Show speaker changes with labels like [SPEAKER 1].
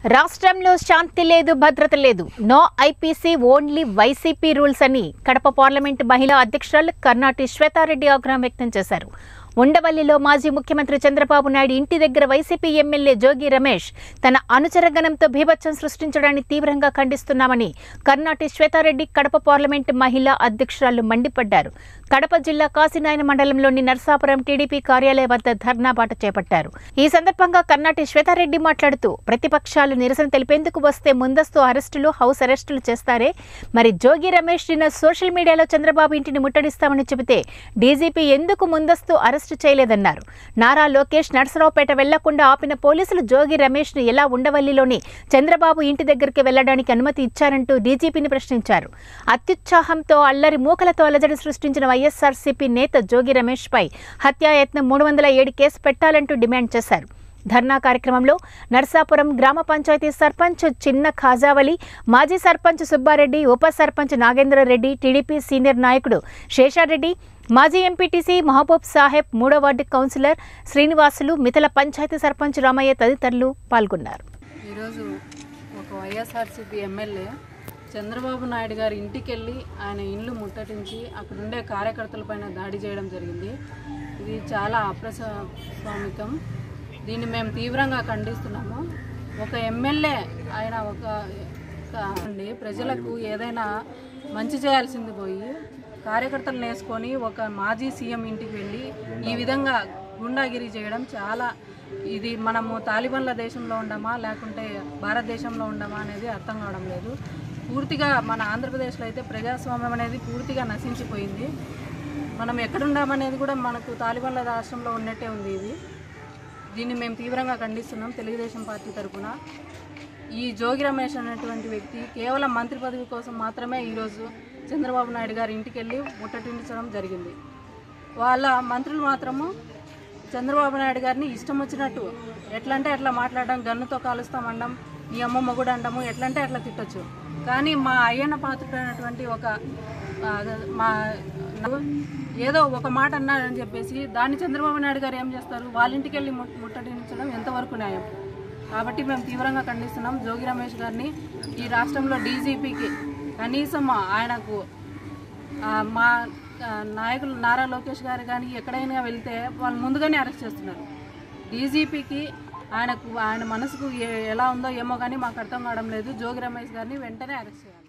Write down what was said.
[SPEAKER 1] రాష్ట్రంలో శాంతి లేదు భద్రత లేదు no IPC only YCP rules అని కడప పార్లమెంట్ మహిళా అధ్యక్షురాలు కర్నాటి శ్వేతారెడ్డి ఆగ్రహం వ్యక్తం చేశారు ఉండవల్లిలో మాజీ ముఖ్యమంత్రి చంద్రబాబు నాయుడు ఇంటి దగ్గర వైసీపీ ఎమ్మెల్యే జోగి రమేష్ తన అనుచరగణంతో భీభత్సం సృష్టించడాన్ని తీవ్రంగా ఖండిస్తున్నామని కర్నాటి శ్వేతారెడ్డి కడప పార్లమెంట్ మహిళా అధ్యక్షురాలు మండిపడ్డారు కడప జిల్లా కాశీనాయన మండలంలోని నర్సాపురం టీడీపీ కార్యాలయం వద్ద ధర్నా బాట చేపట్టారు ఈ సందర్భంగా కర్నాటి శ్వేతారెడ్డి మాట్లాడుతూ ప్రతిపక్షాలు నిరసన తెలిపేందుకు వస్తే ముందస్తు అరెస్టులు హౌస్ అరెస్టులు చేస్తారే మరి జోగి రమేష్ నిన్న సోషల్ మీడియాలో చంద్రబాబు ఇంటిని ముట్టడిస్తామని చెబితే డీజీపీ ఎందుకు ముందస్తు అరెస్టు చేయలేదన్నారు నారా లోకేష్ నర్సరావుపేట వెళ్లకుండా ఆపిన పోలీసులు జోగి రమేష్ ను ఎలా ఉండవల్లిలోని చంద్రబాబు ఇంటి దగ్గరికి వెళ్లడానికి అనుమతి ఇచ్చారంటూ డీజీపీని ప్రశ్నించారు అత్యుత్సాహంతో అల్లరి మూకలతో అలజడి సృష్టించిన వైఎస్ఆర్సీపీ నేత జోగి రమేష్ పై హత్యాయత్నం మూడు వందల ఏడు కేసు పెట్టాలంటూ డిమాండ్ చేశారు ధర్నా కార్యక్రమంలో నర్సాపురం గ్రామ పంచాయతీ సర్పంచ్ చిన్న ఖాజావలి మాజీ సర్పంచ్ సుబ్బారెడ్డి ఉప సర్పంచ్ నాగేంద్రరెడ్డి టీడీపీ సీనియర్ నాయకుడు శేషారెడ్డి మాజీ ఎంపీటీసీ మహబూబ్ సాహెబ్ మూడో వార్డు కౌన్సిలర్ శ్రీనివాసులు మితల పంచాయతీ సర్పంచ్ రామయ్య తదితరులు పాల్గొన్నారు
[SPEAKER 2] ఈరోజు ఒక వైఎస్ఆర్సీపీ ఎమ్మెల్యే చంద్రబాబు నాయుడు గారి ఇంటికి వెళ్ళి ఆయన ఇల్లు ముట్టటించి అక్కడ ఉండే కార్యకర్తలపైన దాడి చేయడం జరిగింది ఇది చాలా అప్రస్వామికం దీన్ని మేము తీవ్రంగా ఖండిస్తున్నాము ఒక ఎమ్మెల్యే ఆయన ఒక ఒక- అండి ప్రజలకు ఏదైనా మంచి చేయాల్సింది పోయి కార్యకర్తలను వేసుకొని ఒక మాజీ సీఎం ఇంటికి వెళ్ళి ఈ విధంగా గుండాగిరి చేయడం చాలా ఇది మనము తాలిబాన్ల దేశంలో ఉండమా లేకుంటే భారతదేశంలో ఉండమా అనేది అర్థం కావడం లేదు పూర్తిగా మన ఆంధ్రప్రదేశ్లో అయితే ప్రజాస్వామ్యం అనేది పూర్తిగా నశించిపోయింది మనం ఎక్కడుండామనేది కూడా మనకు తాలిబాన్ల రాష్ట్రంలో ఉన్నట్టే ఉంది ఇది దీన్ని మేము తీవ్రంగా ఖండిస్తున్నాం తెలుగుదేశం పార్టీ తరఫున ఈ జోగి రమేష్ అనేటువంటి వ్యక్తి కేవలం మంత్రి పదవి కోసం మాత్రమే ఈరోజు చంద్రబాబు నాయుడు గారి ఇంటికి వెళ్ళి ముట్టటించడం జరిగింది వాళ్ళ మంత్రులు మాత్రము చంద్రబాబు నాయుడు గారిని ఇష్టం వచ్చినట్టు ఎట్లా అంటే అట్లా మాట్లాడడం గన్నుతో కాలుస్తామనడం నీ అమ్మ మొగుడు అండము ఎట్లా అంటే అట్లా తిట్టొచ్చు కానీ మా అయ్యన్న పాత్రుడైనటువంటి ఒక ఆ, మా ఏదో ఒక మాట అన్నాడని చెప్పేసి దాన్ని చంద్రబాబు నాయుడు గారు ఏం చేస్తారు వాళ్ళ ఇంటికి వెళ్ళి ముట్- ముట్టడించడం ఎంతవరకు న్యాయం కాబట్టి మేము తీవ్రంగా ఖండిస్తున్నాం జోగి రమేష్ గారిని ఈ రాష్ట్రంలో డీజీపీకి కనీసం ఆయనకు ఆ, మా ఆ, నాయకులు నారా లోకేష్ గారు కానీ ఎక్కడైనా వెళ్తే వాళ్ళు ముందుగానే అరెస్ట్ చేస్తున్నారు డీజీపీకి ఆయనకు ఆయన మనసుకు ఏ- ఎలా ఉందో ఏమో కానీ మాకు అర్థం కావడం లేదు జోగి రమేష్ గారిని వెంటనే అరెస్ట్ చేయాలి